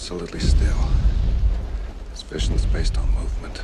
absolutely still. His vision's based on movement.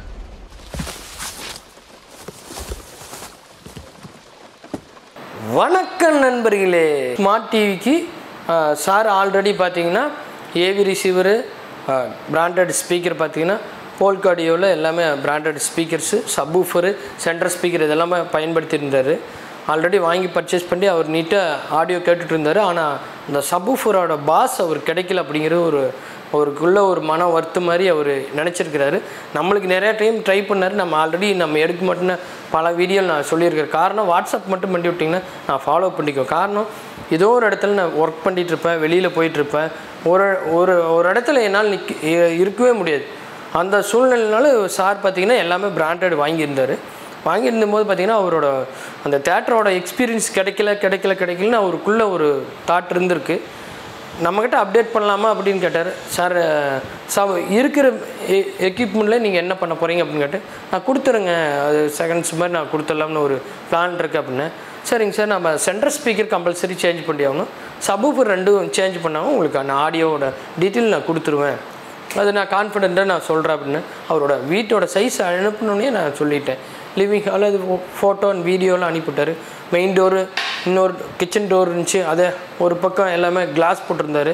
வணக்கம் நண்பர்களே smart டிவிக்கு சார் ஆல்ரெடி பார்த்தீங்கன்னா ஏவி ரிசீவரு பிராண்டட் ஸ்பீக்கர் பார்த்தீங்கன்னா போல்காடியோவில் எல்லாமே branded speakers subwoofer centre speaker இதெல்லாமே பயன்படுத்தியிருந்தார் ஆல்ரெடி வாங்கி பர்ச்சேஸ் பண்ணி அவர் நீட்டாக ஆடியோ கேட்டுட்டு இருந்தார் ஆனால் இந்த சப்வூஃபரோட பாஸ் அவர் கிடைக்கல அப்படிங்கிற ஒரு அவருக்குள்ள ஒரு மன வருத்தம் மாதிரி அவர் நினச்சிருக்கிறாரு நம்மளுக்கு நிறைய டைம் ட்ரை பண்ணார் நம்ம ஆல்ரெடி நம்ம எடுக்க மாட்டேன்னு பல வீடியோ நான் சொல்லியிருக்கேன் காரணம் வாட்ஸ்அப் மட்டும் பண்ணி விட்டிங்கன்னா நான் ஃபாலோ பண்ணிக்கோ காரணம் ஏதோ ஒரு இடத்துல நான் ஒர்க் பண்ணிகிட்டு இருப்பேன் வெளியில் போயிட்டுருப்பேன் ஒரு ஒரு ஒரு இடத்துல என்னால் நிற்க இ- இருக்கவே முடியாது அந்த சூழ்நிலைனால சார் பார்த்தீங்கன்னா எல்லாமே பிராண்டட் வாங்கியிருந்தார் வாங்கியிருந்தபோது பார்த்தீங்கன்னா அவரோட அந்த தேட்டரோட எக்ஸ்பீரியன்ஸ் கிடைக்கல கிடைக்கல கிடைக்கலன்னு அவருக்குள்ள ஒரு தாட் இருந்திருக்கு நம்மக்கிட்ட அப்டேட் பண்ணலாமா அப்படின்னு கேட்டார் சார் சார் இருக்கிற எக்யூப்மெண்ட்டில் நீங்கள் என்ன பண்ண போகிறீங்க அப்படின்னு கேட்டு நான் கொடுத்துருங்க அது செகண்ட்ஸ் மாதிரி நான் கொடுத்துடலாம்னு ஒரு பிளான் இருக்குது அப்படின்னு சரிங்க சார் நம்ம சென்டர் ஸ்பீக்கர் கம்பல்சரி சேஞ்ச் பண்ணி ஆகணும் சபூஃபர் ரெண்டும் சேஞ்ச் பண்ணாமல் உங்களுக்கு அந்த ஆடியோவோட டீட்டெயில் நான் கொடுத்துருவேன் அது நான் கான்ஃபிடென்ட்டாக நான் சொல்கிறேன் அப்படின்னு அவரோட வீட்டோட சைஸ் அனுப்பினோடனே நான் சொல்லிட்டேன் லிவிங் ஹால் அது ஃபோட்டோ அண்ட் வீடியோலாம் அனுப்பிவிட்டாரு மெயின் டோரு இன்னொரு கிச்சன் டோர் இருந்துச்சு அதை ஒரு பக்கம் எல்லாமே கிளாஸ் போட்டிருந்தாரு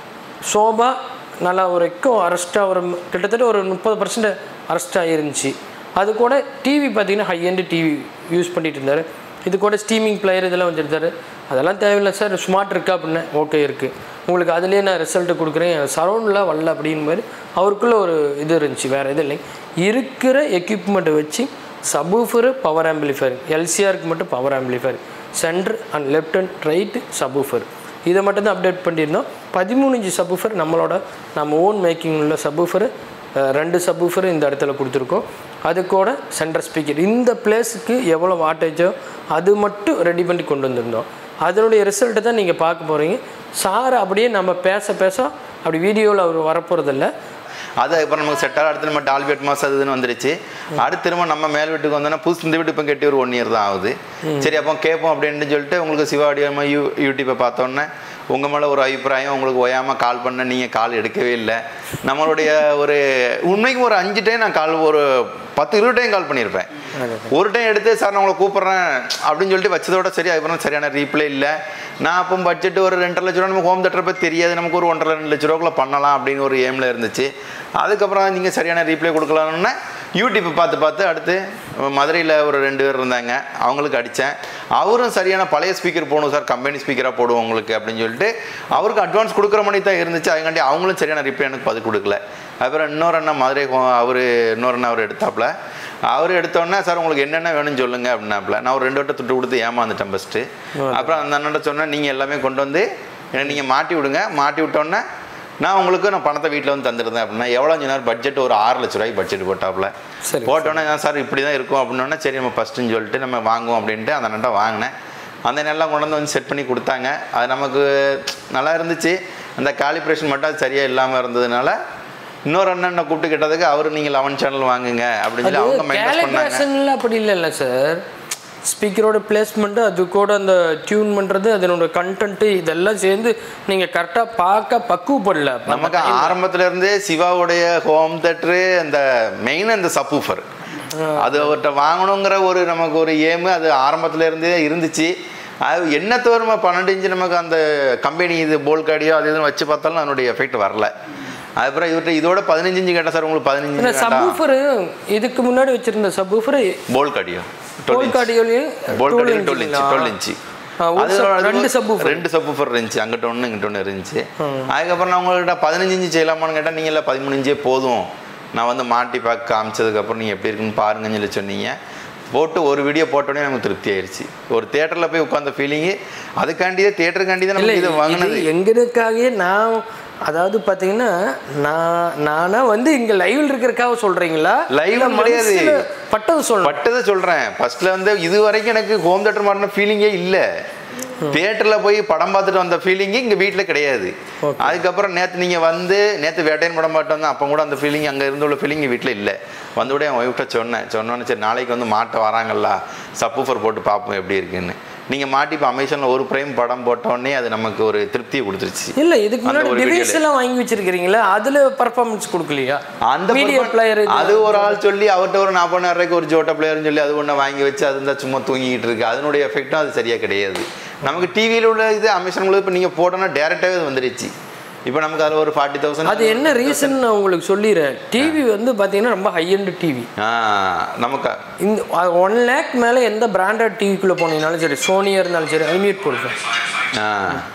சோபா நல்லா ஒரு எக்கோ அரெஸ்ட்டாக ஒரு கிட்டத்தட்ட ஒரு முப்பது பர்சன்ட் அரெஸ்ட்டாக இருந்துச்சு அது கூட டிவி பார்த்தீங்கன்னா ஹை எண்டு டிவி யூஸ் பண்ணிட்டு இருந்தார் இது கூட ஸ்டீமிங் பிளேயர் இதெல்லாம் வச்சுருந்தாரு அதெல்லாம் தேவையில்லை சார் ஸ்மார்ட் இருக்கா அப்படின்னு ஓகே இருக்குது உங்களுக்கு அதுலேயே நான் ரிசல்ட்டு கொடுக்குறேன் சரௌண்டில் வரல அப்படின்னு மாதிரி அவருக்குள்ள ஒரு இது இருந்துச்சு வேறு எதுவும் இல்லை இருக்கிற எக்யூப்மெண்ட்டை வச்சு சபூஃபரு பவர் ஆம்பிளிஃபயர் எல்சிஆருக்கு மட்டும் power amplifier centre and left and right subwoofer இதை மட்டும் தான் அப்டேட் பண்ணியிருந்தோம் பதிமூணு இன்ச்சு சப்வூஃபர் நம்மளோட நம்ம ஓன் மேக்கிங் உள்ள சப்வூஃபர் ரெண்டு சப்வூஃபர் இந்த இடத்துல கொடுத்துருக்கோம் அது கூட சென்டர் ஸ்பீக்கர் இந்த பிளேஸுக்கு எவ்வளோ வாட்டேஜோ அது மட்டும் ரெடி பண்ணி கொண்டு வந்திருந்தோம் அதனுடைய ரிசல்ட்டை தான் நீங்கள் பார்க்க போகிறீங்க சார் அப்படியே நம்ம பேச பேச அப்படி வீடியோவில் அவர் வரப்போகிறதில்ல அது அப்புறம் நமக்கு செட்டாக அடுத்து நம்ம டால்பி அட்மாஸ் அது இதுன்னு வந்துருச்சு அடுத்து திரும்ப நம்ம மேல் வீட்டுக்கு வந்தோன்னா புதுசு இந்த வீட்டு இப்போ கட்டி ஒரு ஒன் இயர் தான் ஆகுது சரி அப்போ கேட்போம் அப்படின்னு சொல்லிட்டு உங்களுக்கு சிவா ஆடியோ யூ யூடியூப்பை பார்த்தோன்னே உங்கள் மேலே ஒரு அபிப்பிராயம் உங்களுக்கு ஓயாமல் கால் பண்ண நீங்கள் கால் எடுக்கவே இல்லை நம்மளுடைய ஒரு உண்மைக்கும் ஒரு அஞ்சு டைம் நான் கால் ஒரு பத்து இருபது டைம் கால் பண்ணியிருப்பேன் ஒரு டைம் எடுத்து சார் நான் உங்களை கூப்பிட்றேன் அப்படின்னு சொல்லிட்டு வச்சதோட சரி அதுக்கப்புறம் சரியான ரீப்ளே இல்லை நான் அப்போ பட்ஜெட் ஒரு ரெண்டரை லட்ச ரூபா நமக்கு ஹோம் தேட்டரை பற்றி தெரியாது நமக்கு ஒரு ஒன்றரை ரெண்டு லட்ச ரூபாக்குள்ள பண்ணலாம் அப்படின்னு ஒரு எய்மில் இருந்துச்சு அதுக்கப்புறம் நீங்கள் சரியான ரீப்ளே கொடுக்கலாம்னா யூடியூப் பார்த்து பார்த்து அடுத்து மதுரையில் ஒரு ரெண்டு பேர் இருந்தாங்க அவங்களுக்கு அடித்தேன் அவரும் சரியான பழைய ஸ்பீக்கர் போகணும் சார் கம்பெனி ஸ்பீக்கராக போடுவோம் உங்களுக்கு அப்படின்னு சொல்லிட்டு அவருக்கு அட்வான்ஸ் கொடுக்குற மாதிரி தான் இருந்துச்சு அதுக்காண்டி அவங்களும் சரியான ரிப்ளை எனக்கு பதில் கொடுக்கல அப்புறம் இன்னொரு அண்ணா மதுரை அவர் இன்னொரு அண்ணா அவர் எடுத்தாப்புல அவர் எடுத்தோடனே சார் உங்களுக்கு என்னென்ன வேணும்னு சொல்லுங்க அப்படின்னாப்புல நான் ஒரு ரெண்டு வட்டம் துட்டு கொடுத்து ஏமாந்துட்டேன் ஃபஸ்ட்டு அப்புறம் அந்த அண்ணன்ட்ட சொன்னேன் நீங்கள் எல்லாமே கொண்டு வந்து என்னை நீங்கள் மாட்டி விடுங்க மாட்டி விட்டோன்னே நான் உங்களுக்கு நான் பணத்தை வீட்டில் வந்து தந்துருந்தேன் அப்படின்னா எவ்வளோ சொன்னார் பட்ஜெட் ஒரு ஆறு லட்ச ரூபாய்க்கு பட்ஜெட் போட்டாப்புல சரி. போட்டோன்னே "ஆ, சார் இப்படி தான் இருக்கும் அப்படின்னோடனே சரி நம்ம ஃபஸ்ட்டுன்னு சொல்லிட்டு நம்ம வாங்குவோம் அப்படின்ட்டு அந்த அண்ணன்ட்ட வாங்கினேன் அந்த நெல்லாம் கொண்டு வந்து வந்து செட் பண்ணி கொடுத்தாங்க அது நமக்கு நல்லா இருந்துச்சு அந்த காலிப்ரேஷன் மட்டும் அது சரியாக இல்லாமல் இருந்ததுனால இன்னொரு அண்ணனை கூப்பிட்டு கேட்டதுக்கு அவர் நீங்கள் லெவன் சேனல் வாங்குங்க அப்படின்னு சொல்லி அவங்க மைனஸ் பண்ணாங்க கேலிப்ரேஷன்ல அப்படி இல்லைல்ல சார் ஸ்பீக்கரோட பிளேஸ்மெண்ட்டு அது கூட அந்த டியூன் பண்ணுறது அதனோட கண்டென்ட்டு இதெல்லாம் சேர்ந்து நீங்கள் கரெக்டாக பார்க்க பக்குவப்படல நமக்கு ஆரம்பத்துல இருந்தே சிவாவுடைய ஹோம் தேட்டரு அந்த மெயின் அந்த சப்பூஃபர் அது அவர்கிட்ட வாங்கணுங்கிற ஒரு நமக்கு ஒரு ஏமு அது ஆரம்பத்துல இருந்தே இருந்துச்சு அது என்ன தவிர பன்னெண்டு இன்ச்சு நமக்கு அந்த கம்பெனி இது போல்காடியோ அது இதுன்னு வச்சு பார்த்தாலும் அதனுடைய எஃபெக்ட் வரல அதுக்கப்புறம் இவர்கிட்ட இதோட பதினஞ்சு இன்ச்சு கேட்டேன் சார் உங்களுக்கு பதினஞ்சு ஏன்னா இன்ச்சு வேண்டாம் சப்வூஃபரு இதுக்கு முன்னாடி வச்சிருந்த சப்வூஃபர் போல்காடியோ போல்காடியோலையும் Polk Audio twelve inch twelve inch ah, ஒரு அது sub- அது ரெண்டு subwoofer. ரெண்டு சப்வூஃபர் இருந்துச்சு அங்கிட்ட ஒன்று இங்கிட்ட ஒன்று இருந்துச்சு அதுக்கப்புறம் நான் உங்கள்கிட்ட பதினஞ்சு இன்ச்சு செய்யலாமான்னு கேட்டால் நீங்கள் இல்லை பதிமூணு இன்ச்சே போதும் நான் வந்து மாட்டி பார்க்க காமிச்சதுக்கப்புறம் நீங்கள் எப்படி இருக்குன்னு பாருங்கன்னு சொல்லி சொன்னீங்க போட்டு ஒரு வீடியோ போட்டோடனே நமக்கு திருப்தி ஆயிடுச்சு ஒரு தேட்டரில் போய் உட்காந்த ஃபீலிங்கு அதுக்காண்டியே தேட்டருக்காண்டி தான் இல்லை நமக்கு இதை வாங்கினது இது எங்களுக்காகவே நான் அதாவது பார்த்தீங்கன்னா நான் நானா வந்து இங்கே லைவில் இருக்கிறக்காக சொல்கிறீங்களா Live கிடையாது. பட்டது சொல்லணும் பட்டதை சொல்கிறேன் ஃபர்ஸ்ட்ல வந்து இது வரைக்கும் எனக்கு ஹோம் தேட்டர் மாறின ஃபீலிங்கே இல்லை தியேட்டரில் போய் படம் பார்த்துட்டு வந்த ஃபீலிங்கு இங்கே வீட்டில் கிடையாது Okay. அதுக்கப்புறம் நேற்று நீங்கள் வந்து நேற்று வேட்டையன் படம் பார்த்து வந்தேன் அப்போ கூட அந்த ஃபீலிங் அங்கே இருந்த உள்ள ஃபீலிங் வீட்டில் இல்லை வந்து கூட என் ஒய்ஃப்ட்ட சொன்னேன் சொன்னோன்னு சரி நாளைக்கு வந்து மாட்ட வராங்கல்ல சப்பூஃபர் போட்டு பார்ப்போம் எப்படி இருக்குன்னு நீங்கள் மாட்டி இப்போ அமேசானில் ஒரு பிரேம் படம் போட்டோடனே அது நமக்கு ஒரு திருப்தியை கொடுத்துருச்சு இல்ல இதுக்கு அந்த முன்னாடி ஒரு டிவைஸ் video-ல. எல்லாம் வாங்கி வச்சிருக்கீங்களா அதுல பர்ஃபார்மன்ஸ் கொடுக்கலையா அந்த மீடியா perform- பிளேயர் அது ஒரு ஆள் சொல்லி அவர்கிட்ட ஒரு நாற்பதாயிரம் ரூபாய்க்கு ஒரு ஜோட்டா பிளேயர்னு சொல்லி அது ஒன்று வாங்கி வச்சு அது இருந்தால் சும்மா தூங்கிக்கிட்டு இருக்கு அதனுடைய எஃபெக்ட்டும் அது சரியா கிடையாது நமக்கு டிவியில் உள்ள இது அமேசான் உள்ள இப்போ நீங்கள் போட்டோன்னா டேரெக்டாகவே அது வந்துருச்சு இப்போ நமக்கு அதில் ஒரு ஃபார்ட்டி தௌசண்ட் அது என்ன ரீசன் நான் உங்களுக்கு சொல்லிடுறேன் டிவி வந்து பாத்தீங்கன்னா ரொம்ப ஹை எண்ட் டிவி ஆ நமக்கு இந்த ஒன் லேக் மேலே எந்த பிராண்டட் டிவிக்குள்ளே போனீங்கனாலும் சரி சோனியாக இருந்தாலும் சரி அல்மியூட் போடுவேன் ஆ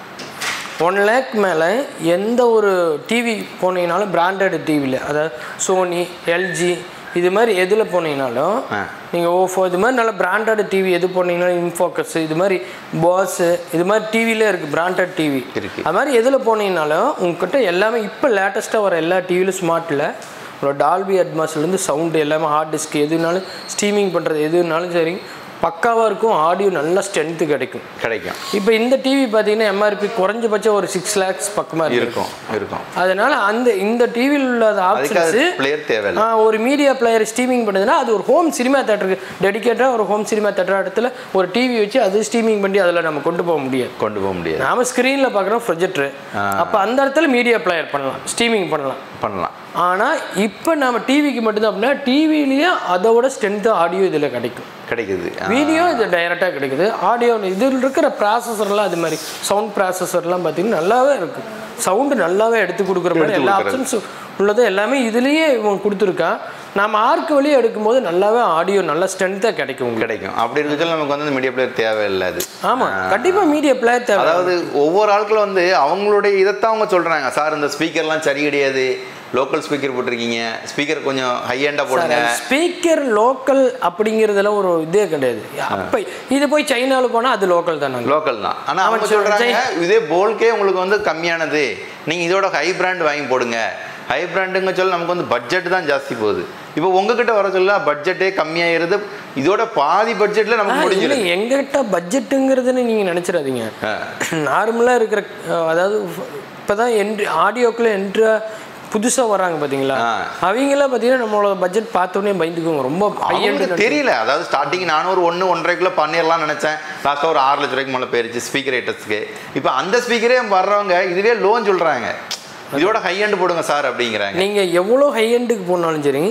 ஒன் லேக் மேலே எந்த ஒரு டிவி போனீங்கனாலும் பிராண்டட் டிவியில் அதாவது சோனி எல்ஜி இது மாதிரி எதில் போனீங்கனாலும் ஆ. நீங்கள் ஓஃபோ இது மாதிரி நல்ல பிராண்டட் டிவி எது போனீங்கனாலும் இன்ஃபோக்கஸ் இது மாதிரி பாஸு இது மாதிரி டிவிலே இருக்குது பிராண்டட் டிவி இருக்கு. அது மாதிரி எதில் போனீங்கனாலும் உங்ககிட்ட எல்லாமே இப்போ லேட்டஸ்ட்டாக வர எல்லா டிவிலும் ஸ்மார்ட்டில் ஒரு டால்பி அட்மாஸ்லேருந்து சவுண்டு எல்லாமே ஹார்ட் டிஸ்க் எதுனாலும் ஸ்ட்ரீமிங் பண்ணுறது எதுனாலும் சரி பக்காவாக இருக்கும் ஆடியோ நல்ல ஸ்ட்ரென்த்து கிடைக்கும் கிடைக்கும் இப்போ இந்த டிவி பார்த்தீங்கன்னா எம்ஆர்பி குறைஞ்சபட்சம் ஒரு சிக்ஸ் லேக்ஸ் பக்கமாக இருக்கும் இருக்கும் இருக்கும் அதனால அந்த இந்த டிவியில் உள்ள அதுக்கு அது ஆப்ஷன்ஸ் பிளேயர் தேவையில்லை ஒரு மீடியா பிளேயர் ஸ்ட்ரீமிங் பண்ணுதுன்னா அது ஒரு ஹோம் சினிமா தேட்டருக்கு டெடிகேட்டாக ஒரு ஹோம் சினிமா தேட்டர் இடத்துல ஒரு டிவி வச்சு அது ஸ்ட்ரீமிங் பண்ணி அதில் நம்ம கொண்டு போக முடியாது கொண்டு போக முடியாது நாம ஸ்க்ரீனில் பார்க்குறோம் ப்ரொஜெக்டர் அப்போ அந்த இடத்துல மீடியா பிளேயர் பண்ணலாம் ஸ்ட்ரீமிங் பண்ணலாம் பண்ணலாம் ஆனால் இப்போ நம்ம டிவிக்கு மட்டும்தான் அப்படின்னா டிவிலேயே அதோட ஸ்ட்ரென்த்து ஆடியோ இதில் கிடைக்கும் கிடைக்குது ஆ. வீடியோ இது டைரெக்டாக கிடைக்குது ஆடியோ இதில் இருக்கிற ப்ராசஸர்லாம் அது மாதிரி சவுண்ட் ப்ராசஸர்லாம் பார்த்தீங்கன்னா நல்லாவே இருக்குது சவுண்டு நல்லாவே எடுத்து கொடுக்குற மாதிரி எடுத்து எல்லா கொடுக்கறது. ஆப்ஷன்ஸும் உள்ளது எல்லாமே இதுலேயே இவன் கொடுத்துருக்கா நம்ம ஆர்க்கு வழியே எடுக்கும்போது நல்லாவே ஆடியோ நல்ல ஸ்ட்ரென்த்தாக கிடைக்கும் உங்களுக்கு கிடைக்கும் அப்படி இருக்கிறதுல நமக்கு வந்து மீடியா பிளேயர் தேவையில்லை அது ஆமாம் கண்டிப்பாக மீடியா பிளேயர் தேவை அதாவது ஒவ்வொரு ஆட்களும் வந்து அவங்களுடைய இதைத்தான் அவங்க சொல்றாங்க சார் இந்த ஸ்பீக்கர்லாம் சரி கிடையாது லோக்கல் ஸ்பீக்கர் போட்டிருக்கீங்க ஸ்பீக்கர் கொஞ்சம் ஹை எண்டா போடுங்க ஸ்பீக்கர் லோக்கல் அப்படிங்கிறதுல ஒரு இதே கிடையாது அப்போ இது போய் சைனாவில் போனால் அது லோக்கல் தானே லோக்கல் தான் ஆனா அவங்க அவன் சொல்றாங்க சொல்றான், இதே போல்கே உங்களுக்கு வந்து கம்மியானது நீங்க இதோட ஹை பிராண்ட் வாங்கி போடுங்க ஹை பிராண்டுங்க சொல்ல நமக்கு வந்து பட்ஜெட் தான் ஜாஸ்தி போகுது இப்போ உங்ககிட்ட வர சொல்ல பட்ஜெட்டே கம்மியாயிருது இதோட பாதி பட்ஜெட்ல நமக்கு இல்லை முடிஞ்சிருது எங்கிட்ட பட்ஜெட்டுங்கிறதுன்னு நீங்கள் நினச்சிடாதீங்க ஆ. நார்மலாக இருக்கிற அஹ், அதாவது இப்போ தான் என்ட்ரி ஆடியோக்குள்ளே என்ட்ரா புதுசாக வராங்க பார்த்தீங்களா ஆ. அவங்களாம் பார்த்தீங்கன்னா நம்மளோட பட்ஜெட் பார்த்தோன்னே பயந்துக்குவாங்க ரொம்ப அவங்களுக்கு ஹையண்ட் தெரியல அதாவது ஸ்டார்டிங் நானும் ஒரு ஒன்று ஒன்றரைக்குள்ள பண்ணிடலாம்னு நினச்சேன் லாஸ்ட்டாக ஒரு ஆறு லட்ச ரூபாய்க்கு மேலே போயிருச்சு ஸ்பீக்கர் ஐட்டஸ்க்கு இப்போ அந்த ஸ்பீக்கரே வர்றவங்க இதுவே லோன் சொல்கிறாங்க இதோட ஹை end போடுங்க சார் அப்படிங்கிறாங்க நீங்கள் எவ்வளோ ஹை எண்டுக்கு போனாலும் சரி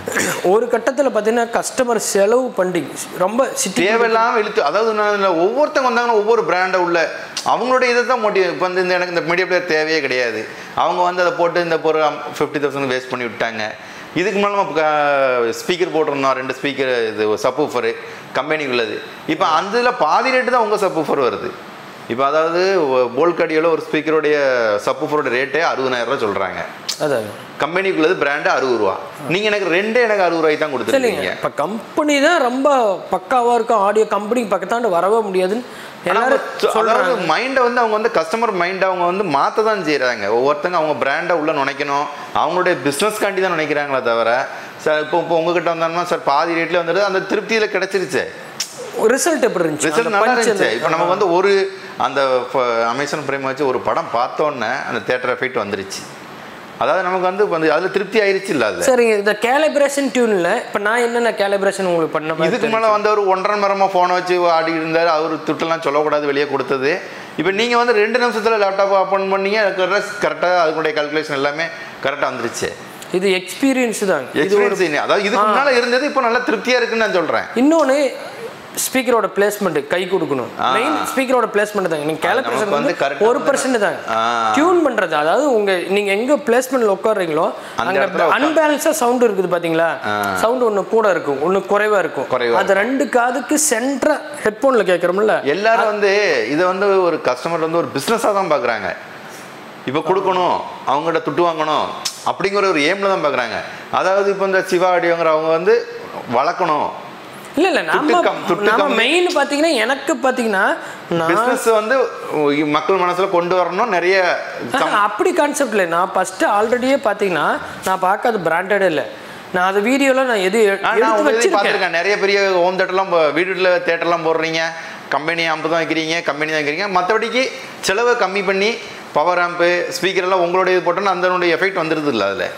ஒரு கட்டத்தில் பார்த்தீங்கன்னா கஸ்டமர் செலவு பண்ணி ரொம்ப சிட்டி தேவையில்லாம இழுத்து அதாவது நான் இதுல ஒவ்வொருத்தங்க வந்தாங்கன்னா ஒவ்வொரு பிராண்டை உள்ள அவங்களுடைய இதை தான் மோட்டிவ் இப்போ வந்து இந்த எனக்கு இந்த மீடியா பிளேயர் தேவையே கிடையாது அவங்க வந்து அதை போட்டு இந்த ஒரு ஃபிஃப்டி தௌசண்ட் வேஸ்ட் பண்ணி விட்டாங்க இதுக்கு மேலே நம்ம ஸ்பீக்கர் போட்டிருந்தோம் ரெண்டு ஸ்பீக்கர் இது சப்வூஃபரு கம்பெனி உள்ளது இப்போ அந்த இதில் பாதி ரேட்டு தான் உங்கள் சப்வூஃபர் வருது இப்போ அதாவது போல்கடியோட ஒரு ஸ்பீக்கருடைய சப்வூஃபரோட ரேட்டே அறுபதாயிரம் ரூபா சொல்கிறாங்க அதான் கம்பெனிக்குள்ளது பிராண்டு அறுபது ரூபா நீங்கள் எனக்கு ரெண்டே எனக்கு அறுபது ரூபாய்க்கு தான் இல்லைங்க கொடுத்துருக்கீங்க இப்போ கம்பெனி தான் ரொம்ப பக்காவாக இருக்கும் ஆடியோ கம்பெனிக்கு பக்கத்தாண்டு வரவே முடியாதுன்னு ஆனா எல்லாரும் அவங்க சொ- சொல்கிறாங்க அதாவது மைண்டை வந்து அவங்க வந்து கஸ்டமர் மைண்டை அவங்க வந்து மாற்ற தான் செய்கிறாங்க ஒவ்வொருத்தங்க அவங்க பிராண்டை உள்ள நுழைக்கணும் அவங்களுடைய பிஸ்னஸ்காண்டி தான் நினைக்கிறாங்களே தவிர சார் இப்போ இப்போ உங்ககிட்ட வந்தோம்னா சார் பாதி ரேட்ல வந்துட்டு அந்த திருப்தியில் கிடைச்சிருச்சு ரிசல்ட் எப்படி இருந்துச்சு ரிசல்ட் அந்த நல்லா punch இருந்துச்சு அந்த- இப்போ நம்ம வந்து ஒரு அந்த அமேசான் பிரைம் வச்சு ஒரு படம் பார்த்தோன்னே அந்த தேட்டர் எஃபெக்ட் வந்துருச்சு அதாவது நமக்கு வந்து இப்போ வந்து அதில் திருப்தி ஆயிருச்சு இல்லை அது சரிங்க இந்த கேலிப்ரேஷன் டியூனில் இப்போ நான் என்னென்ன கேலிப்ரேஷன் உங்களுக்கு பண்ண இதுக்கு மேலே வந்து ஒரு ஒன்றரை மரமாக ஃபோனை வச்சு ஆடிட்டு இருந்தார் அவர் துட்டெல்லாம் சொல்லக்கூடாது வெளியே கொடுத்தது இப்போ நீங்கள் வந்து ரெண்டு நிமிஷத்தில் லேப்டாப் ஓப்பன் பண்ணீங்க கரெக்டாக அதுக்குடைய கால்குலேஷன் எல்லாமே கரெக்டாக வந்துருச்சு இது எக்ஸ்பீரியன்ஸ் தான் இது ஒரு எக்ஸ்பீரியன்ஸ் அதாவது இதுக்கு முன்னால் இருந்தது இப்போ நல்லா திருப்தியாக இருக்குன்னு நான் சொல்கிறேன் இன்னொன்று ஸ்பீக்கரோட பிளேஸ்மெண்ட் கை கொடுக்கணும் ஆ. மெயின் ஸ்பீக்கரோட பிளேஸ்மெண்ட் தாங்க நீங்கள் கேலிப்ரேஷன் நமக்கு வந்து வந்து correct ஒரு ஆ பர்சன்ட் தாங்க ஆ. டியூன் பண்ணுறது அதாவது உங்கள் நீங்கள் எங்கே பிளேஸ்மெண்ட்டில் உட்காடுறீங்களோ அந்த அங்கே இடத்துல உட்கார். அன்பேலன்ஸாக சவுண்ட் இருக்குது பார்த்தீங்களா ஆ. சவுண்ட் ஒன்று கூட இருக்கும் ஒன்று குறைவாக இருக்கும் குறைவா அது ரெண்டு காதுக்கு சென்டராக ஹெட்ஃபோனில் கேட்குறோம்ல எல்லாரும் வந்து இதை வந்து ஒரு கஸ்டமர் வந்து ஒரு பிஸ்னஸாக தான் பார்க்குறாங்க இப்போ கொடுக்கணும் அவங்கள்ட்ட துட்டு வாங்கணும் அப்படிங்கிற ஒரு ஏமில் தான் பார்க்குறாங்க அதாவது இப்போ இந்த சிவா ஆடியோங்கிற அவங்க வந்து வளர்க்கணும் இல்லை இல்லை நம்ம துட்டுக்கம், துட்டுக்கம். நம்ம மெயின் பார்த்தீங்கன்னா எனக்கு பார்த்தீங்கன்னா நான் பிஸ்னஸ் வந்து மக்கள் மனசில் கொண்டு வரணும் நிறைய சம்- ஆஹா, அப்படி கான்செப்ட் இல்லை நான் ஃபஸ்ட்டு ஆல்ரெடியே பார்த்தீங்கன்னா நான் பார்க்காத பிராண்டடே இல்லை நான் அது வீடியோவில் நான் எது எ- ஆ, நான் எடுத்து உங்க இதையும் வச்சிருக்கேன் பார்த்திருக்கேன் நிறைய பெரிய ஹோம் தேட்டர்லாம் வீடுல தேட்டர்லாம் போடுறீங்க கம்பெனி ஆம்பு தான் வைக்கிறீங்க கம்பெனி தான் வைக்கிறீங்க மற்றபடிக்கு செலவை கம்மி பண்ணி பவர் ஆம்பு ஸ்பீக்கர் எல்லாம் உங்களுடைய இது போட்டோன்னா அதனுடைய எஃபெக்ட் வந்துடுது இல்லை அதில்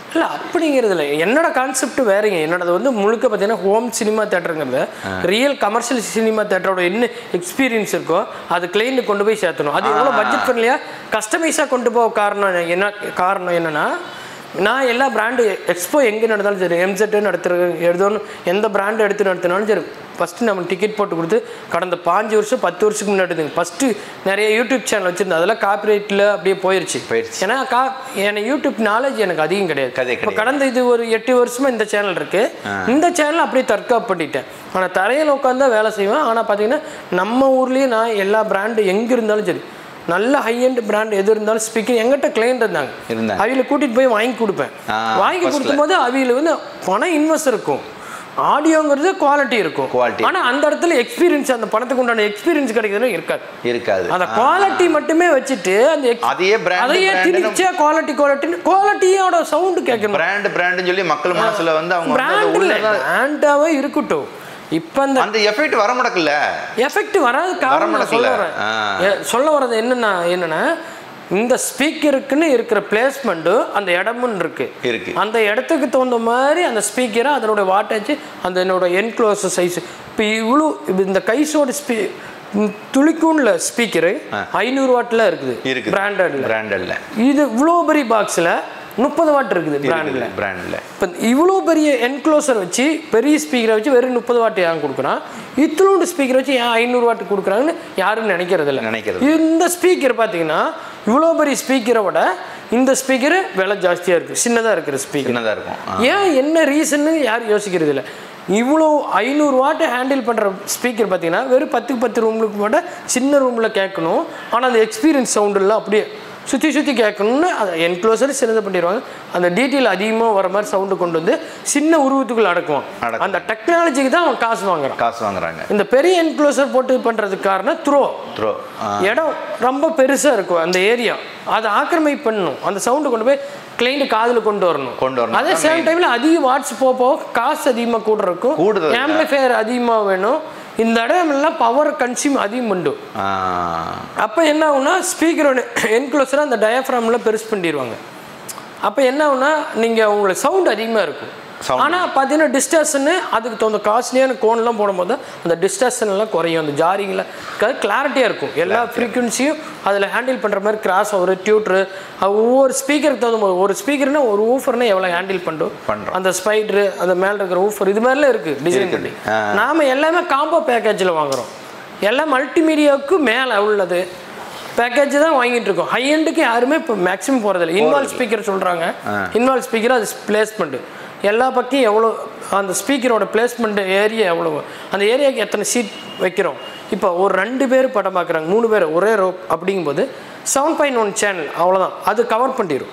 இல்லை அப்படிங்கிறது இல்லை என்னோட கான்செப்ட் வேறங்க என்னோடது வந்து முழுக்க பார்த்தீங்கன்னா ஹோம் சினிமா தேட்டருங்கிறது ரியல் கமர்ஷியல் சினிமா தேட்டரோட என்ன எக்ஸ்பீரியன்ஸ் இருக்கோ அது கிளைண்ட்டு கொண்டு போய் சேர்த்தணும் அது எவ்வளோ பட்ஜெட் ஃப்ரெண்ட்லியாக கஸ்டமைஸாக கொண்டு போக காரணம் என்ன காரணம் என்னன்னா நான் எல்லா பிராண்டு எக்ஸ்போ எங்கே நடந்தாலும் சரி எம்செட்டு நடத்துறது எடுத்தோன்னு எந்த பிராண்டு எடுத்து நடத்தினாலும் சரி ஃபஸ்ட்டு நம்ம டிக்கெட் போட்டு கொடுத்து கடந்த பாஞ்சு வருஷம் பத்து வருஷத்துக்கு முன்னாடி ஃபஸ்ட்டு நிறைய யூடியூப் சேனல் வச்சுருந்தேன் அதெல்லாம் காப்பிரைட்டில் அப்படியே போயிருச்சு போயிருச்சு. ஏன்னா கா எனக்கு யூடியூப் நாலேஜ் எனக்கு அதிகம் கிடையாது கிடையாது, இப்போ கடந்த இது ஒரு எட்டு வருஷமா இந்த சேனல் இருக்கு இந்த சேனல் அப்படியே தற்காப்பு பண்ணிட்டேன் ஆனால் தரையில் உட்காந்து தான் வேலை செய்வேன் ஆனால் பார்த்தீங்கன்னா நம்ம ஊர்லேயே நான் எல்லா பிராண்டு எங்கே இருந்தாலும் சரி நல்ல ஹை எண்ட் பிராண்ட் எது இருந்தாலும் ஸ்பீக்கர் எங்கிட்ட கிளைண்ட் இருந்தாங்க இருந்தாங்க. அவங்கள கூட்டிட்டு போய் வாங்கி கொடுப்பேன் ஆ, வாங்கி firstல. கொடுக்கும்போது அவங்களுக்கு வந்து பணம் இன்வெஸ்ட் இருக்கும் ஆடியோங்கிறது குவாலிட்டி இருக்கும் Quality. ஆனா அந்த இடத்துல எக்ஸ்பீரியன்ஸ் அந்த பணத்துக்கு உண்டான எக்ஸ்பீரியன்ஸ் கிடைக்கிறதுல இருக்காது இருக்காது அந்த குவாலிட்டி மட்டுமே வச்சுட்டு அந்த ex- அதையே brand, அதையே brand னு- திணிச்சா குவாலிட்டி குவாலிட்டி குவாலிட்டியோட சவுண்டு கேட்கணும் பிராண்ட் பிராண்ட்னு சொல்லி மக்கள் மனசுல வந்து அவங்க வந்து அது பிராண்ட் இல்லை உள்ளதான் பிராண்டாவே இருக்கட்டும் இப்போ அந்த அந்த எஃபெக்ட் வர முடக்கல எஃபெக்ட் வராது காரணம் நான் சொல்ல வரமாட்டேங்கல. வரேன் ஆ. ஏ, சொல்ல வர்றது என்னன்னா என்னன்னா இந்த ஸ்பீக்கருக்குன்னு இருக்கிற பிளேஸ்மெண்ட்டு அந்த இடமும் இருக்கு இருக்கு. அந்த இடத்துக்கு தகுந்த மாதிரி அந்த ஸ்பீக்கரை அதனோட வாட்டேஜ் அந்த என்னோட என்க்ளோஸ் சைஸ் இப்போ இவ்வளோ இந்த கைஸோட ஸ்பீ துளிக்கும்ல ஸ்பீக்கரு ஐநூறு வாட்டில் இருக்குது இருக்குது பிராண்டட்ல பிராண்டட்ல இது இவ்வளோ பெரிய பாக்ஸில் முப்பது வாட் இருக்குது பிராண்டில் பிராண்ட்ல இப்போ இவ்வளோ பெரிய என்க்ளோசர் வச்சு பெரிய ஸ்பீக்கரை வச்சு வெறும் முப்பது வாட் ஏன் கொடுக்குறான் இத்தனோண்டு ஸ்பீக்கர் வச்சு ஏன் ஐநூறு வாட் கொடுக்குறாங்கன்னு யாரும் நினைக்கிறது இல்லை நினைக்கிறது இந்த ஸ்பீக்கர் பார்த்தீங்கன்னா இவ்வளோ பெரிய ஸ்பீக்கரை விட இந்த ஸ்பீக்கர் விலை ஜாஸ்தியாக இருக்குது சின்னதாக இருக்கிற ஸ்பீக்கர் சின்னதா இருக்கும் ஆ. ஏன் என்ன ரீசன்னு யாரும் யோசிக்கிறது இல்லை இவ்வளோ ஐநூறு வாட்டை ஹேண்டில் பண்ணுற ஸ்பீக்கர் பார்த்தீங்கன்னா வெறும் பத்துக்கு பத்து ரூமுக்கு மட்டும் சின்ன ரூமில் கேட்கணும் ஆனால் அந்த எக்ஸ்பீரியன்ஸ் சவுண்டெல்லாம் அப்படியே சுற்றி சுற்றி கேட்கணும்னு அதை என்க்ளோசர் சின்னது பண்ணிடுவாங்க அந்த டீட்டெயில் அதிகமாக வர மாதிரி சவுண்டு கொண்டு வந்து சின்ன உருவத்துக்குள்ள அடக்குவான் அடக்கும். அந்த டெக்னாலஜிக்கு தான் அவன் காசு வாங்குறான் காசு வாங்குறாங்க இந்த பெரிய என்க்ளோசர் போட்டு பண்ணுறதுக்கு காரணம் த்ரோ த்ரோ இடம் ரொம்ப பெருசாக இருக்கும் அந்த ஏரியா அதை ஆக்கிரமிப்பு பண்ணணும் அந்த சவுண்டு கொண்டு போய் கிளைண்ட் காதில் கொண்டு வரணும் கொண்டு வரணும். அதே சேம் டைமில் அதிக வாட்ஸ் போக போக காசு அதிகமாக கூட இருக்கும் கூடுதல். ஆம்பிளிஃபையர் அதிகமாக வேணும் இந்த இடமெல்லாம் பவர் கன்சியூம் அதிகம் பண்ணும் அப்போ என்ன ஆகும்னா ஸ்பீக்கரோட என்க்ளோஸரை அந்த டயஃப்ராமில் பெருசு பண்ணிடுவாங்க அப்போ என்ன ஆகும்னா நீங்கள் உங்களுக்கு சவுண்ட் அதிகமாக இருக்கும் Sound. ஆனால் பார்த்தீங்கன்னா டிஸ்டர்ஷனு அதுக்கு தகுந்த காஸ்ட்லியான கோன்லாம் போடும்போது அந்த டிஸ்டர்ஷன் எல்லாம் குறையும் அந்த ஜாரிங்கில் கிளாரிட்டியாக இருக்கும் எல்லா ஃப்ரீக்வன்சியும் அதில் ஹேண்டில் பண்ணுற மாதிரி கிராஸ் ஓவர் டியூட்ரு ஒவ்வொரு ஸ்பீக்கருக்கு தகுந்த மாதிரி ஒரு ஸ்பீக்கர்னா ஒரு ஊஃபர்னா எவ்வளோ ஹேண்டில் பண்ணும் பண்றோம். அந்த ஸ்பைட்ரு அந்த மேலே இருக்கிற ஊஃபர் இது மாதிரிலாம் இருக்குது டிசைன் பண்ணி நாம எல்லாமே காம்போ பேக்கேஜில் வாங்குறோம் எல்லாம் மல்டிமீடியாவுக்கு மேலே உள்ளது பேக்கேஜ் தான் வாங்கிட்டு இருக்கோம் ஹை எண்டுக்கு யாருமே இப்போ மேக்ஸிமம் போகிறதில்ல இன்வால் ஸ்பீக்கர் சொல்கிறாங்க இன்வால் ஸ்பீக்கர் அது பிளேஸ்மெண்ட்டு எல்லா பக்கம் எவ்வளோ அந்த ஸ்பீக்கரோட பிளேஸ்மெண்ட் ஏரியா எவ்வளோ அந்த ஏரியாவுக்கு எத்தனை சீட் வைக்கிறோம் இப்போ ஒரு ரெண்டு பேர் படம் பார்க்குறாங்க மூணு பேர் ஒரே ரோ அப்படிங்கும்போது செவன் பாயிண்ட் ஒன் சேனல் அவ்வளோதான் அது கவர் பண்ணிடும்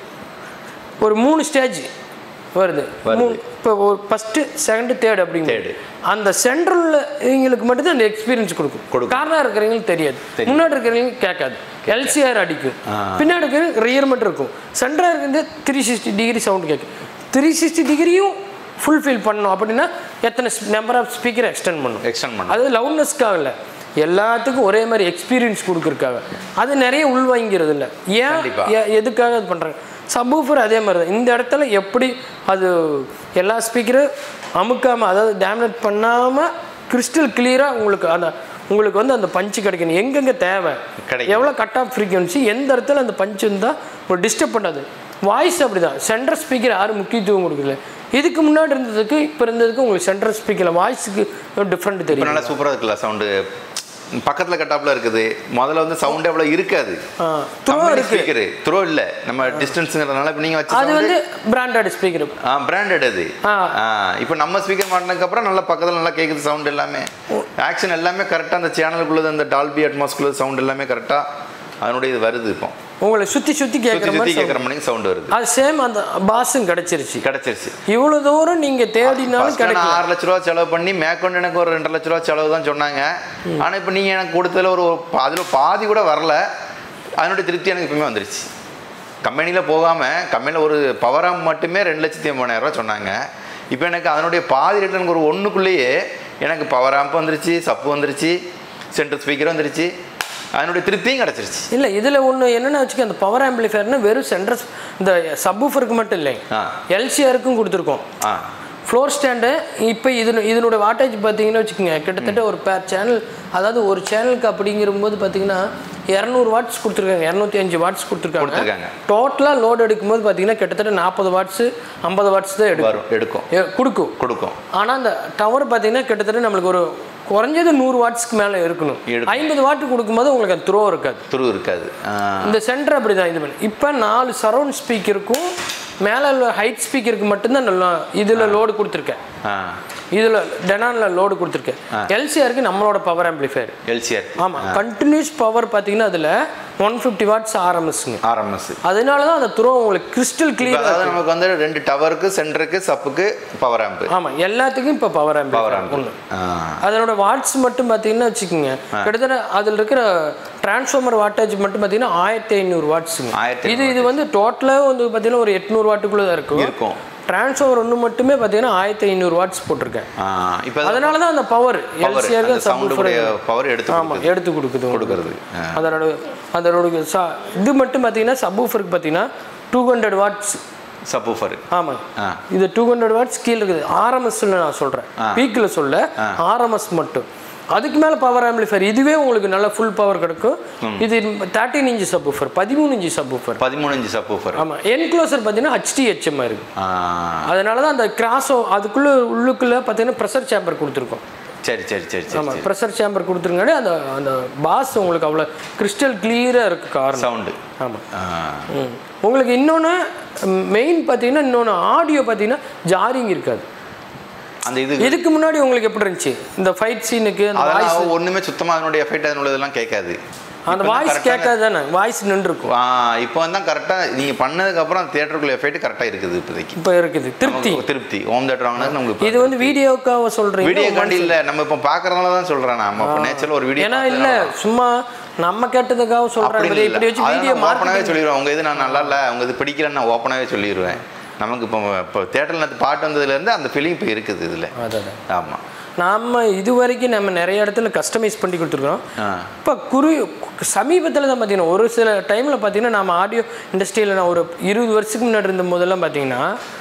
ஒரு மூணு ஸ்டேஜ் வருது மூணு இப்போ ஒரு ஃபஸ்ட்டு செகண்டு தேர்ட் அப்படிங்கிறது அந்த சென்ட்ரலில் இவங்களுக்கு மட்டும்தான் அந்த எக்ஸ்பீரியன்ஸ் கொடுக்கும் கொடுக்கும். காரணம் இருக்கிறவங்களுக்கு தெரியாது முன்னாடி இருக்கிறவங்களுக்கு கேட்காது எல்சிஆர் அடிக்கும் பின்னாடி இருக்கிறவங்க ரியர் மட்டும் இருக்கும் சென்டராக இருக்கிறது த்ரீ சிக்ஸ்டி டிகிரி சவுண்ட் கேட்கும் த்ரீ சிக்ஸ்டி டிகிரியும் ஃபுல்ஃபில் பண்ணணும் அப்படின்னா எத்தனை நம்பர் ஆஃப் ஸ்பீக்கர் எக்ஸ்டெண்ட் பண்ணும் எக்ஸ்டெண்ட் பண்ண அது லவுட்னஸ்க்காக இல்லை எல்லாத்துக்கும் ஒரே மாதிரி எக்ஸ்பீரியன்ஸ் கொடுக்குறக்காக அது நிறைய உள்வாங்கிறது இல்லை ஏன் கண்டிப்பா. எ- எதுக்காக அது பண்ணுறாங்க சப்வூஃபர் அதே மாதிரி தான் இந்த இடத்துல எப்படி அது எல்லா ஸ்பீக்கரும் அமுக்காமல் அதாவது டேமேஜ் பண்ணாமல் கிறிஸ்டல் கிளியராக உங்களுக்கு அந்த உங்களுக்கு வந்து அந்த பஞ்சு கிடைக்கணும் எங்கெங்கே தேவை கிடைக்கும். எவ்வளோ கட் ஆஃப் ஃப்ரீக்வன்சி எந்த இடத்துல அந்த பஞ்சு இருந்தால் உங்களுக்கு டிஸ்டர்ப் பண்ணாது வாய்ஸ் அப்படி தான் சென்ட்ரல் ஸ்பீக்கர் யாரும் முக்கியத்துவம் கொடுக்கல இதுக்கு முன்னாடி இருந்ததுக்கு இப்போ இருந்ததுக்கு உங்களுக்கு சென்ட்ரல் ஸ்பீக்கரில் வாய்ஸுக்கு டிஃப்ரெண்ட் இப்போ தெரியும் நல்லா சூப்பராக இருக்குல்ல சவுண்டு பக்கத்தில் கட்டாப்ல இருக்குது முதல்ல வந்து சவுண்ட் அவ்வளோ இருக்காது ஆ, throw இருக்கு ஸ்பீக்கரு த்ரோ இல்லை நம்ம டிஸ்டன்ஸுங்கிறதுனால இப்போ நீங்கள் வச்ச அது வந்து பிராண்டட் ஸ்பீக்கர் பிராண்டட் அது ஆ. இப்போ நம்ம ஸ்பீக்கர் மாட்டினதுக்கு அப்புறம் நல்லா பக்கத்தில் நல்லா கேட்குது சவுண்ட் எல்லாமே ஆக்ஷன் எல்லாமே கரெக்டாக அந்த சேனலுக்குள்ளது அந்த டால்பி அட்மாஸ்குள்ள சவுண்ட் எல்லாமே கரெக்டாக அதனுடைய இது வருது இப்போ உங்களை சுற்றி சுற்றி கேட்குற சுற்றி சுற்றி மாதிரி கேட்குற sound. மணிக்கு சவுண்ட் வருது அது சேம் அந்த பாஸும் கிடைச்சிருச்சு கிடச்சிருச்சு இவ்வளோ தூரம் நீங்கள் தேடினாலும் First நான் கிடைக்கல ஆறு லட்ச ரூபா செலவு பண்ணி மேற்கொண்டு எனக்கு ஒரு ரெண்டு லட்ச ரூபா செலவு தான் சொன்னாங்க ஆனால் இப்போ நீங்கள் எனக்கு கொடுத்ததுல ஒரு அதில் பாதி கூட வரல அதனுடைய திருப்தி எனக்கு இப்பவுமே வந்துருச்சு கம்பெனியில் போகாமல் கம்பெனியில் ஒரு பவர் ஆம் மட்டுமே ரெண்டு லட்சத்தி எண்பதாயிரம் ரூபா சொன்னாங்க இப்போ எனக்கு அதனுடைய பாதி ரேட் எனக்கு ஒரு ஒன்றுக்குள்ளேயே எனக்கு பவர் ஆம்ப் வந்துருச்சு சப்பு வந்துருச்சு சென்ட்ரல் ஸ்பீக்கர் வந்துருச்சு அதனுடைய திருப்தியும் கிடச்சிருச்சு இல்லை இதில் ஒன்று என்னென்ன வச்சுக்க அந்த பவர் ஆம்பிளிஃபயர்னு வெறும் சென்டர் இந்த சப்வூஃபருக்கு மட்டும் இல்லை ஆ. எல்சிஆருக்கும் கொடுத்துருக்கோம் ஆ ஃப்ளோர் ஸ்டாண்டு இப்போ இது இதனோட வாட்டேஜ் பார்த்தீங்கன்னா வச்சுக்கோங்க கிட்டத்தட்ட ஒரு பேர் சேனல் அதாவது ஒரு சேனலுக்கு அப்படிங்கிறபோது பார்த்தீங்கன்னா இரநூறு வாட்ஸ் கொடுத்துருக்காங்க இரநூத்தி அஞ்சு வாட்ஸ் கொடுத்துருக்காங்க கொடுத்துருக்காங்க. டோட்டலாக லோடு எடுக்கும்போது பார்த்தீங்கன்னா கிட்டத்தட்ட நாற்பது வாட்ஸு ஐம்பது வாட்ஸ் தான் எடுக்கும் வரும் எடுக்கும் எ- கொடுக்கும் கொடுக்கும் ஆனால் அந்த டவர் பார்த்தீங்கன்னா கிட்டத்தட்ட நம்மளுக்கு ஒரு குறைஞ்சது நூறு வாட்ஸ்க்கு மேலே இருக்கணும் எடுக்கும். ஐம்பது வாட்டு கொடுக்கும்போது உங்களுக்கு அந்த த்ரோ இருக்காது துரு இருக்காது ஆ, இந்த சென்டர் அப்படி தான் இது பண்ணி இப்போ நாலு சரௌண்ட் ஸ்பீக்கருக்கும் மேலே உள்ள ஹைட் ஸ்பீக்கருக்கு மட்டும்தான் நல்லா இதில் லோடு கொடுத்துருக்கேன் ஆ இதில் டெனானில் லோடு கொடுத்துருக்கேன் எல்சிஆருக்கு நம்மளோட பவர் ஆம்பிளிஃபயர் எல்சிஆர் ஆமாம் கண்டினியூஸ் பவர் பார்த்தீங்கன்னா அதில் ஒன் ஃபிஃப்டி வாட்ஸ் ஆர்எம்எஸ்ங்க ஆர்எம்எஸ் அதனால தான் அந்த த்ரோ உங்களுக்கு கிறிஸ்டல் இப்போ கிளியர் அதாவது நமக்கு வந்து ரெண்டு டவருக்கு சென்டருக்கு சப்புக்கு பவர் ஆம்பு ஆமாம் எல்லாத்துக்கும் இப்போ பவர் பவர் ஆம்பிளிஃபயர் ஆம்பு ஒன்று ஆ அதனோட வாட்ஸ் மட்டும் பார்த்தீங்கன்னா வச்சுக்கோங்க கிட்டத்தட்ட அதில் இருக்கிற டிரான்ஸ்ஃபார்மர் வாட்டேஜ் மட்டும் பார்த்தீங்கன்னா ஆயிரத்தி ஐநூறு வாட்ஸுங்க 1500 இது இது வந்து டோட்டலாக வந்து பார்த்தீங்கன்னா ஒரு எட்நூறு வாட்டுக்குள்ளே தான் இருக்கும் இருக்கும் டிரான்ஸ்ஃபார்மர் ஒன்று மட்டுமே பார்த்தீங்கன்னா ஆயிரத்தி ஐநூறு வாட்ஸ் போட்டிருக்கேன் ஆ இப்போ அதனால தான் அந்த பவர் பவர் எல்சிஆருக்கு அந்த சவுண்டுடைய பவர் எடுத்து ஆமாம் கொடுக்குது. எடுத்து கொடுக்குது உங்களுக்கு. கொடுக்கறது ஆ. அதனோட அதனோட சா இது மட்டும் பார்த்தீங்கன்னா சப்வூஃபருக்கு பார்த்தீங்கன்னா டூ ஹண்ட்ரட் வாட்ஸ் சப்பூஃபர் ஆமாம் ஆ இது டூ ஹண்ட்ரட் வாட்ஸ் கீழே இருக்குது ஆர்எம்எஸ்ல நான் சொல்கிறேன் பீக்கில் சொல்ல ஆர்எம்எஸ் மட்டும் அதுக்கு மேலே பவர் ஆம்பிளிஃபயர் இதுவே உங்களுக்கு நல்ல ஃபுல் பவர் கிடைக்கும் இது தேர்ட்டின் இன்ச்சு சப்வூஃபர் பதிமூணு இன்ச்சு சப்வூஃபர் பதிமூணு இன்ச்சு சப்பூஃபர் ஆமாம் என்க்ளோசர் பார்த்தீங்கன்னா HDHM இருக்கு அதனால தான் அந்த கிராஸோ அதுக்குள்ளே உள்ளுக்குள்ளே பார்த்தீங்கன்னா ப்ரெஷர் சேம்பர் கொடுத்துருக்கோம் சரி சரி சரி சரி ஆமாம் ப்ரெஷர் சேம்பர் கொடுத்துருங்காடி அந்த அந்த பாஸ் உங்களுக்கு அவ்வளோ கிறிஸ்டல் கிளியராக இருக்கு காரணம் சவுண்டு ஆமாம் ம். உங்களுக்கு இன்னொன்று மெயின் பார்த்தீங்கன்னா இன்னொன்று ஆடியோ பார்த்தீங்கன்னா ஜாரிங் இருக்காது அந்த இது இதுக்கு முன்னாடி உங்களுக்கு எப்படி இருந்துச்சு இந்த ஃபைட் சீனுக்கு அந்த வாய்ஸ் அதெல்லாம் ஒண்ணுமே சுத்தமா அதனுடைய எஃபெக்ட் அதனுடைய இதெல்லாம் கேட்காது அந்த வாய்ஸ் கேட்காது தானே வாய்ஸ் நின்றுருக்கும் இப்போ வந்து தான் கரெக்டாக நீங்கள் பண்ணதுக்கு அப்புறம் அந்த தியேட்டருக்குள்ள எஃபெக்ட் கரெக்டாக இருக்குது இப்போதைக்கு இப்போ இருக்குது திருப்தி நமக்கு திருப்தி ஹோம் தேட்டர் வாங்கினது நமக்கு இது வந்து வீடியோக்காக சொல்கிறீங்க வீடியோ காண்டி இல்லை நம்ம இப்போ பார்க்கறதுனால தான் சொல்கிறேன் நம்ம இப்போ நேச்சுரல் ஒரு வீடியோ ஏன்னா இல்லை சும்மா நம்ம கேட்டதுக்காக அப்படி சொல்கிறேன் இல்லை இப்படி வச்சு வீடியோ ஓப்பனாகவே மார்க்கெட்டிங் சொல்லிடுவேன் உங்க இது நான் நல்லா இல்லை உங்க இது பிடிக்கலன்னு நான் ஓப்பனாகவே சொல்லிடுவேன் நமக்கு இப்போ இப்போ தேட்டரில் பாட்டு வந்ததுலேருந்து அந்த ஃபீலிங் இப்போ இருக்குது இதில் அதான் ஆமாம் நம்ம இது வரைக்கும் நம்ம நிறைய இடத்துல கஸ்டமைஸ் பண்ணி கொடுத்துருக்கோம் ஆ இப்போ குரு சமீபத்தில் தான் பார்த்தீங்கன்னா ஒரு சில டைமில் பார்த்தீங்கன்னா நம்ம ஆடியோ இண்டஸ்ட்ரியில் நான் ஒரு இருபது வருஷத்துக்கு முன்னாடி இருந்த போதெல்லாம் பார்த்தீங்கன்னா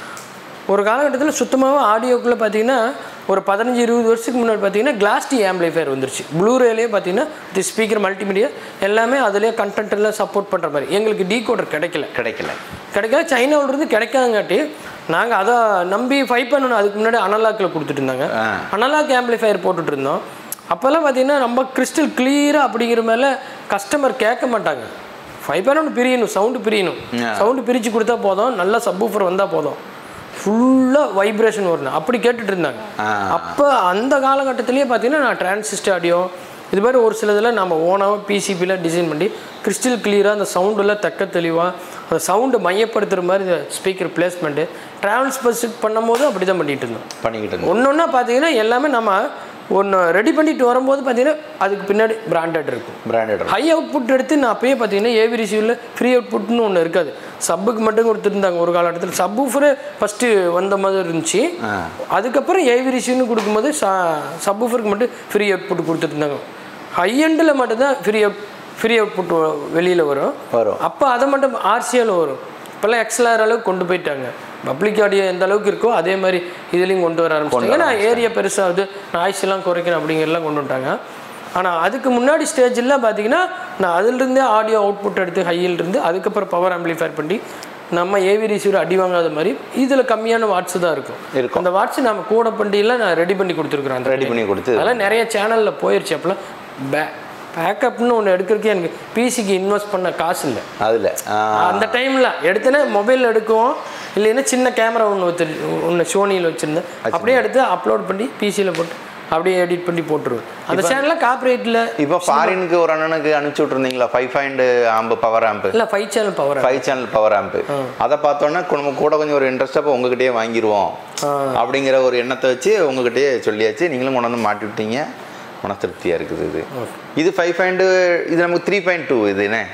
ஒரு காலகட்டத்தில் சுத்தமாகவே ஆடியோக்குள்ளே பார்த்தீங்கன்னா ஒரு பதினஞ்சு இருபது வருஷத்துக்கு முன்னாடி பார்த்தீங்கன்னா கிளாஸ் டி ஆம்பிளிஃபயர் வந்துருச்சு ப்ளூரேலேயே பார்த்தீங்கன்னா தி ஸ்பீக்கர் மல்டிமீடியா எல்லாமே அதிலே கண்டென்ட் எல்லாம் சப்போர்ட் பண்ணுற மாதிரி எங்களுக்கு டீகோடர் கிடைக்கல கிடைக்கல கிடைக்கல சைனாவிலிருந்து கிடைக்காதங்காட்டி நாங்கள் அதை நம்பி ஃபைட் பண்ணணும் அதுக்கு முன்னாடி அனலாக்கில் கொடுத்துட்டு இருந்தாங்க ஆ. அனலாக் ஆம்பிளிஃபயர் போட்டுட்டு இருந்தோம் அப்போல்லாம் பார்த்தீங்கன்னா ரொம்ப கிறிஸ்டல் கிளியராக அப்படிங்கிற மேலே கஸ்டமர் கேட்க மாட்டாங்க ஃபைவ் பண்ணணும் பிரியணும் சவுண்டு பிரியணும் ஆ. சவுண்டு பிரித்து கொடுத்தா போதும் நல்ல சப்வூஃபர் வந்தால் போதும் ஃபுல்லாக வைப்ரேஷன் வரணும் அப்படி கேட்டுட்டு இருந்தாங்க ஆ. அப்போ அந்த காலகட்டத்திலேயே பார்த்தீங்கன்னா நான் டிரான்சிஸ்டர் ஆடியோ இது மாதிரி ஒரு சிலதில் நம்ம ஓனாக பிசிபியில் டிசைன் பண்ணி கிறிஸ்டல் கிளியராக அந்த சவுண்டெல்லாம் தக்க தெளிவாக அந்த சவுண்டை மையப்படுத்துகிற மாதிரி இந்த ஸ்பீக்கர் பிளேஸ்மெண்ட்டு ட்ராவல்ஸ் பஸ்ஸுக்கு பண்ணும்போது அப்படி தான் பண்ணிகிட்டு இருந்தோம் பண்ணிக்கிட்டு இருந்தோம் ஒன்று ஒன்றா பார்த்தீங்கன்னா எல்லாமே நம்ம ஒன்று ரெடி பண்ணிட்டு வரும்போது பார்த்தீங்கன்னா அதுக்கு பின்னாடி பிராண்டட் இருக்கும் பிராண்டட் ஹை அவுட்புட் எடுத்து நான் அப்பயே பார்த்தீங்கன்னா ஏவி ரிசீவில் ஃப்ரீ அவுட்புட்னு ஒன்று இருக்காது சப்புக்கு மட்டும் கொடுத்துருந்தாங்க ஒரு காலகட்டத்தில் சப்வூஃபரே ஃபஸ்ட்டு வந்த மாதிரி இருந்துச்சு ஆ. அதுக்கப்புறம் ஏவி ரிசீவ்னு கொடுக்கும்போது ச சப்வூஃபருக்கு மட்டும் ஃப்ரீ அவுட்புட் கொடுத்துருந்தாங்க ஹை எண்டில் மட்டும்தான் ஃப்ரீ அவுட் ஃப்ரீ அவுட்புட் வெளியில் வரும் வரும் அப்போ அதை மட்டும் ஆர்சிஎல் வரும் இப்போல்லாம் எக்ஸ்எல்ஆர் அளவுக்கு கொண்டு போயிட்டாங்க பப்ளிக் ஆடியோ எந்த அளவுக்கு இருக்கோ அதே மாதிரி இதுலேயும் கொண்டு வர ஆரம்பிச்சிட்டாங்க ஏன்னா ஏரியா பெருசாகுது நாய்ஸ் எல்லாம் குறைக்கணும் அப்படிங்கிறலாம் கொண்டு வந்துட்டாங்க ஆனால் அதுக்கு முன்னாடி ஸ்டேஜில் பார்த்தீங்கன்னா நான் அதிலிருந்தே ஆடியோ அவுட்புட் எடுத்து ஹையில் இருந்து அதுக்கப்புறம் பவர் ஆம்பிளிஃபயர் பண்ணி நம்ம ஏவி ரிசீவர் அடி வாங்காத மாதிரி இதில் கம்மியான வாட்ஸ் தான் இருக்கும் இருக்கும். அந்த வாட்ஸ் நம்ம கூட பண்டியில் நான் ரெடி பண்ணி கொடுத்துருக்குறேன் அந்த ரெடி பண்ணி கொடுத்து அதெல்லாம் நிறைய சேனலில் போயிடுச்சு அப்போலாம் பே பேக்கப்னு ஒன்று எடுக்கிறதுக்கு எனக்கு பிசிக்கு இன்வெஸ்ட் பண்ண காசு இல்லை அதில் அந்த டைமில் எடுத்தேன்னா மொபைல் எடுக்குவோம் இல்லைன்னா சின்ன கேமரா ஒன்று வச்சு ஒன்று சோனியில் வச்சுருந்தேன் அப்படியே எடுத்து அப்லோட் பண்ணி பிசியில் போட்டு அப்படியே எடிட் பண்ணி போட்டுருவேன் அந்த சேனலில் காப்பரேட்டில் இப்போ ஃபாரினுக்கு ஒரு அண்ணனுக்கு அனுப்பிச்சு விட்ருந்தீங்களா five find amp power amp இல்லை five channel power five channel power amp அதை பார்த்தோன்னே நம்ம கூட கொஞ்சம் ஒரு இன்ட்ரெஸ்ட்டாக உங்ககிட்டயே வாங்கிடுவோம் அப்படிங்கிற ஒரு எண்ணத்தை வச்சு உங்ககிட்டயே சொல்லியாச்சு நீங்களும் கொண்டு வந்து மாட்டி விட்டீங்க மன திருப்தியாக இருக்குது இது இது ஃபைவ் பாயிண்ட் இது நமக்கு த்ரீ பாயிண்ட் டூ இது என்ன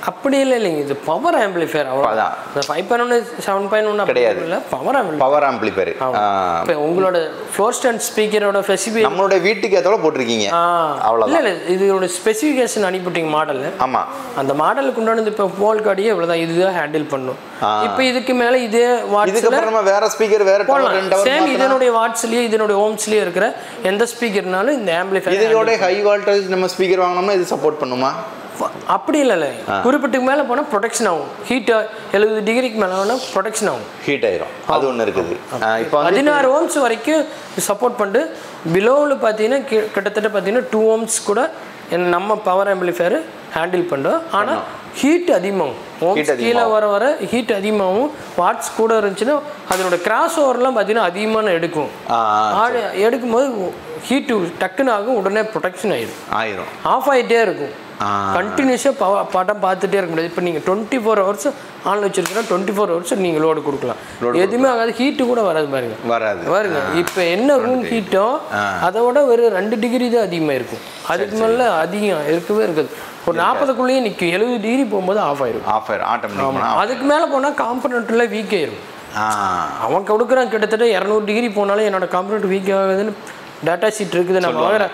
அப்படி இல்லை இல்லைங்க இது பவர் ஆம்பிளிஃபையர் அவ்வளோ அதான். இந்த ஃபைவ் பாயிண்ட் ஒன்று செவன் பாயிண்ட் ஒன்று கிடையாது. இல்லை பவர் ஆம்பிளிஃபையர் பவர் ஆம்பிளிஃபையர் இப்போ உங்களோட ஃப்ளோர் ஸ்டாண்ட் ஸ்பீக்கரோட ஃபெசிபி நம்மளோட வீட்டுக்கு ஏத்தோட போட்டிருக்கீங்க ஆ அவ்வளவுதான். இல்லை இல்லை இதோட ஸ்பெசிஃபிகேஷன் அனுப்பிட்டீங்க மாடல் ஆமா அந்த மாடலுக்கு உண்டானது இப்போ போல் காடியே இவ்வளோதான் இதுதான் ஹேண்டில் பண்ணும் இப்போ இதுக்கு மேலே இதே வாட்ஸில் இதுக்கப்புறம் நம்ம வேற ஸ்பீக்கர் வேற tower, ரெண்டு போடலாம் சேம் டவர் இதனுடைய வாட்ஸ்லயே இதனுடைய ஓம்ஸ்லயே இருக்கிற எந்த ஸ்பீக்கர்னாலும் இந்த ஆம்பிளிஃபையர் இதோட ஹை வோல்டேஜ் நம்ம ஸ்பீக்கர் வாங்கினோம்னா இது சப்போர்ட் பண்ணுமா அப்படி இல்லைல்ல குறிப்பிட்டுக்கு மேலே போனால் ப்ரொடெக்ஷன் ஆகும் ஹீட் எழுபது டிகிரிக்கு மேலே வேணால் ப்ரொடெக்ஷன் ஆகும் ஹீட் ஆயிரும் அது ஒண்ணு இருக்குது இப்போ வந்து பதினாறு ஓம்ஸ் வரைக்கும் சப்போர்ட் பண்ணிட்டு பிலோவில் பார்த்தீங்கன்னா கி- கிட்டத்தட்ட பார்த்தீங்கன்னா டூ ஓம்ஸ் கூட என்ன- நம்ம பவர் ஆம்பிளிஃபையர் ஹேண்டில் பண்ணுறோம் ஆனால் ஹீட் அதிகமாகும் ஓம்ஸ் Heat கீழே வர வர ஹீட் அதிகமாகும் வாட்ஸ் கூட இருந்துச்சுன்னா அதனோட கிராஸ் ஓவர்லாம் பார்த்தீங்கன்னா அதிகமான எடுக்கும் ஆ, ஆடு எடுக்கும்போது ஹீட்டு டக்குன்னு ஆகும் உடனே ப்ரொடெக்ஷன் ஆயிடும் ஆயிரும் ஆஃப் ஆகிட்டே இருக்கும் ஆ. கண்டினியூஸாக பவ படம் பார்த்துட்டே இருக்க முடியாது இப்போ நீங்கள் டுவெண்ட்டி ஃபோர் ஹவர்ஸ் ஆன் வச்சிருக்கீங்கன்னா டுவெண்ட்டி ஃபோர் ஹவர்ஸ் நீங்கள் லோடு கொடுக்கலாம் எதுவுமே ஆகாது ஹீட்டு கூட வராது பாருங்க வராது பாருங்க இப்போ என்ன ரூம் ஹீட்டோ அதை விட வெறும் ரெண்டு டிகிரி தான் அதிகமாக இருக்கும் அதுக்கு மேலே அதிகம் இருக்கவே இருக்காது ஒரு நாற்பதுக்குள்ளேயே நிற்கும் எழுபது டிகிரி போகும்போது ஆஃப் ஆயிரும் ஆஃப் ஆயிரும் ஆட்டோமேட்டிக் அதுக்கு மேலே போனால் காம்பனண்ட்டில் வீக் ஆயிரும் ஆ அவன் கொடுக்குறான் கிட்டத்தட்ட இரநூறு டிகிரி போனாலும் என்னோட காம்பனண்ட் வீக் ஆகுதுன்னு டேட்டா ஷீட் இருக்குது நம்ம வாங்குற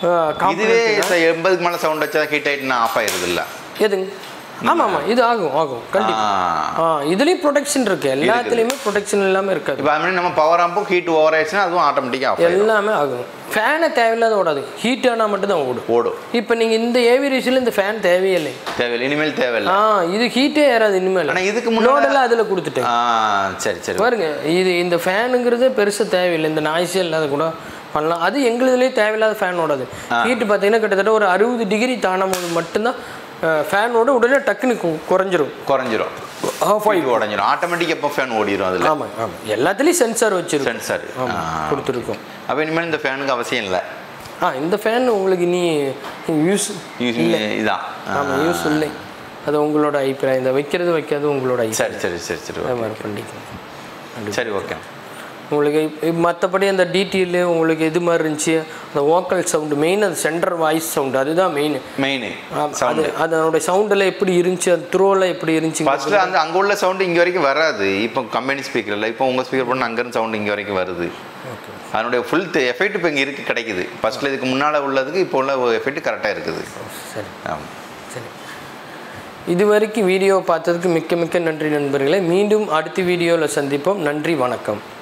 இதுவே காம்பனண்ட் ச- எண்பதுக்கு மேல சவுண்ட் வச்சா ஹீட் ஆயிட்டுனா ஆஃப் ஆயிருது இல்ல எதுங்க ஆமாம் ஆமாம் இது ஆகும் ஆகும் கண்டிப்பாக ஆ இதுலேயும் ப்ரொடெக்ஷன் இருக்கு எல்லாத்துலேயுமே ப்ரொடெக்ஷன் இல்லாமல் இருக்காது இப்போ அது மாதிரி நம்ம பவர் ஆம்பும் ஹீட் ஓவர் ஆயிடுச்சுன்னா அதுவும் ஆட்டோமேட்டிக்காக ஆஃப் ஆயிரும் எல்லாமே ஆகும் ஃபேனை தேவையில்லாத ஓடாது ஹீட் ஆனால் மட்டும் தான் ஓடும் ஓடும் இப்போ நீங்கள் இந்த ஏவிரேஷில் இந்த ஃபேன் தேவையில்லை தேவையில்லை இனிமேல் தேவையில்லை ஆ இது ஹீட்டே ஏறாது இனிமேல் ஆனா இதுக்கு முன்னாடி- லோடெல்லாம் அதில் கொடுத்துட்டேன் ஆ சரி சரி பாருங்க இது இந்த ஃபேனுங்கிறது பெருசாக தேவையில்லை இந்த நாய்ஸே இல்லாத கூட பண்ணலாம் அது எங்களுதுலேயே தேவையில்லாத ஃபேன் ஓடாது ஹீட்டு பார்த்தீங்கன்னா கிட்டத்தட்ட ஒரு அறுபது டிகிரி தாண்டும் போது மட்டும்தான் ஃபேனோட உடனே டக்குன்னு கு- குறைஞ்சிரும் குறைஞ்சிரும் ஆஃப் ஃபைவ் உடஞ்சிரும் ஆட்டோமேட்டிக் எப்போ ஃபேன் ஓடிடும் அதில் ஆமாம் ஆமாம் எல்லாத்துலேயும் சென்சார் வச்சிருக்கோம் சென்சார் கொடுத்துருக்கோம் அப்போ இனிமேல் இந்த ஃபேனுக்கு அவசியம் இல்லை ஆ இந்த ஃபேன் உங்களுக்கு நீ யூஸ் யூஸ் இதான் ஆ. ஆமாம் யூஸ் இல்லை அது உங்களோட அபிப்பிராயம் இந்த வைக்கிறது வைக்காது உங்களோட அபிப்பிராயம் சரி சரி சரி சரி அது மாதிரி பண்ணிக்கலாம் சரி ஓகே உங்களுக்கு மற்றபடி அந்த டீட்டெயிலு உங்களுக்கு இது மாதிரி இருந்துச்சு அந்த வோக்கல் சவுண்டு மெயின் அது சென்டர் வாய்ஸ் சவுண்டு அதுதான் மெயின் மெயின் அது சவுண்டு அதனோட சவுண்டில் எப்படி இருந்துச்சு அது த்ரோவில் எப்படி இருந்துச்சு ஃபர்ஸ்ட்ல அந்த அங்க உள்ள சவுண்ட் இங்க வரைக்கும் வராது இப்போ கம்பெனி ஸ்பீக்கர் இல்லை இப்போ உங்க ஸ்பீக்கர் பண்ண அங்கிருந்து சவுண்ட் இங்க வரைக்கும் வருது அதனுடைய ஃபுல் எஃபெக்ட் இப்போ இங்க இருக்கு கிடைக்குது ஃபர்ஸ்ட்ல இதுக்கு முன்னால உள்ளதுக்கு இப்போ உள்ள எஃபெக்ட் கரெக்டாக இருக்குது சரி ஆமா சரி இது வரைக்கும் வீடியோ பார்த்ததுக்கு மிக்க மிக்க நன்றி நண்பர்களே மீண்டும் அடுத்த வீடியோவில் சந்திப்போம் நன்றி வணக்கம்